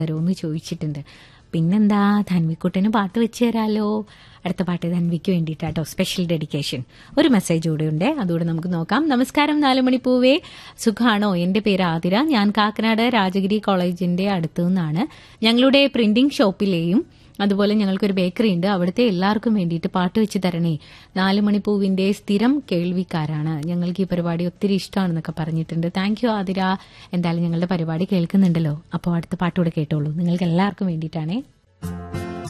തരുമെന്ന് ചോദിച്ചിട്ടുണ്ട് പിന്നെന്താ ധൻവിക്കുട്ടന് പാട്ട് വെച്ച് തരാലോ അടുത്ത പാട്ട് ധൻവിക്ക് വേണ്ടിയിട്ടാട്ടോ സ്പെഷ്യൽ ഡെഡിക്കേഷൻ ഒരു മെസ്സേജ് കൂടെ ഉണ്ട് അതുകൂടെ നമുക്ക് നോക്കാം നമസ്കാരം നാലുമണി പൂവേ സുഖാണോ എന്റെ പേര് ആതിര ഞാൻ കാക്കനാട് രാജഗിരി കോളേജിന്റെ അടുത്തു നിന്നാണ് ഞങ്ങളുടെ പ്രിന്റിംഗ് ഷോപ്പിലെയും അതുപോലെ ഞങ്ങൾക്കൊരു ബേക്കറി ഉണ്ട് അവിടുത്തെ എല്ലാവർക്കും വേണ്ടിയിട്ട് പാട്ട് വെച്ച് തരണേ നാലുമണിപ്പൂവിന്റെ സ്ഥിരം കേൾവിക്കാരാണ് ഞങ്ങൾക്ക് ഈ പരിപാടി ഒത്തിരി ഇഷ്ടമാണെന്നൊക്കെ പറഞ്ഞിട്ടുണ്ട് താങ്ക് യു ആതിര എന്തായാലും ഞങ്ങളുടെ പരിപാടി കേൾക്കുന്നുണ്ടല്ലോ അപ്പോൾ അടുത്ത പാട്ടുകൂടെ കേട്ടോളൂ നിങ്ങൾക്ക് എല്ലാവർക്കും വേണ്ടിയിട്ടാണേ